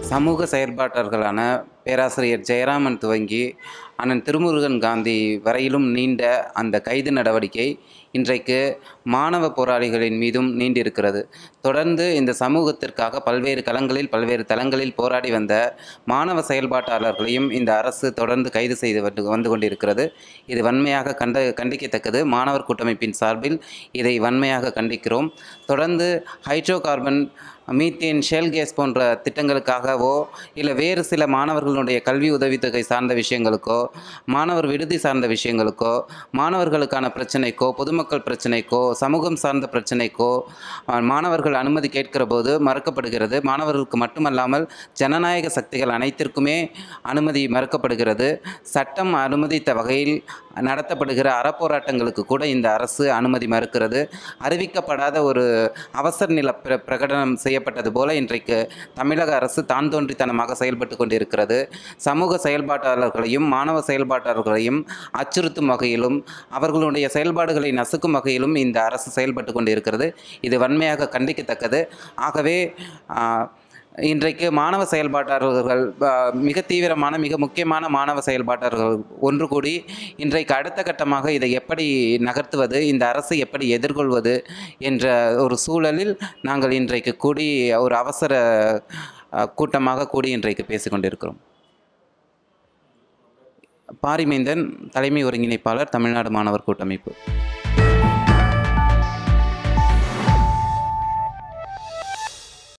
சமூக செயற்பாட்டாளர்களான பேராசிரியர் ஜெயராமன் துவங்கி அண்ணன் திருமுருகன் காந்தி வரையிலும் நீண்ட அந்த கைது நடவடிக்கை இன்றைக்கு மாணவ போராளிகளின் மீதும் நீண்டிருக்கிறது தொடர்ந்து இந்த சமூகத்திற்காக பல்வேறு களங்களில் பல்வேறு தளங்களில் போராடி வந்த மாணவ செயல்பாட்டாளர்களையும் இந்த அரசு தொடர்ந்து கைது செய்து வந்து வந்து கொண்டிருக்கிறது இது வன்மையாக கண்ட கண்டிக்கத்தக்கது மாணவர் கூட்டமைப்பின் சார்பில் இதை வன்மையாக கண்டிக்கிறோம் தொடர்ந்து hydrocarbon methane shale gas போன்ற திட்டங்களுக்காகவோ இல்லை வேறு சில மாணவர்களுடைய கல்வி உதவித்தொகை சார்ந்த விஷயங்களுக்கோ மாணவர் விடுதி சார்ந்த விஷயங்களுக்கோ மாணவர்களுக்கான பிரச்சனைக்கோ பொதுமக்கள் பிரச்சனைக்கோ சமூகம் சார்ந்த பிரச்சனைக்கோ அஹ், மாணவர்கள் அனுமதி கேட்கிற போது மறுக்கப்படுகிறது மாணவர்களுக்கு மட்டுமல்லாமல் ஜனநாயக சக்திகள் அனைத்திற்குமே அனுமதி மறுக்கப்படுகிறது சட்டம் அனுமதித்த வகையில் நடத்தப்படுகிற அறப்போராட்டங்களுக்கு கூட இந்த அரசு அனுமதி மறுக்கிறது அறிவிக்கப்படாத ஒரு அவசர நில பிர பிரகடனம் செய்யப்பட்டது போல இன்றைக்கு தமிழக அரசு தான் தோன்றித்தனமாக செயல்பட்டு கொண்டிருக்கிறது சமூக செயல்பாட்டாளர்களையும் மாணவ செயல்பாட்டாளர்களையும் அச்சுறுத்தும் வகையிலும் அவர்களுடைய செயல்பாடுகளை நசுக்கும் வகையிலும் இந்த அரசு செயல்பட்டு கொண்டிருக்கிறது இது வன்மையாக கண்டிக்கத்தக்கது ஆகவே ஆ, இன்றைக்கு மாணவ செயல்பாட்டாளர்கள் ஆ, மிக தீவிரமான மிக முக்கியமான மாணவ செயல்பாட்டாளர்கள் ஒன்று கூடி இன்றைக்கு அடுத்த கட்டமாக இதை எப்படி நகர்த்துவது இந்த அரசை எப்படி எதிர்கொள்வது என்ற ஒரு சூழலில் நாங்கள் இன்றைக்கு கூடி ஒரு அவசர ஆ, கூட்டமாக கூடி இன்றைக்கு பேசிக்கொண்டிருக்கிறோம் பாரிமைந்தன் தலைமை ஒருங்கிணைப்பாளர் தமிழ்நாடு மாணவர் கூட்டமைப்பு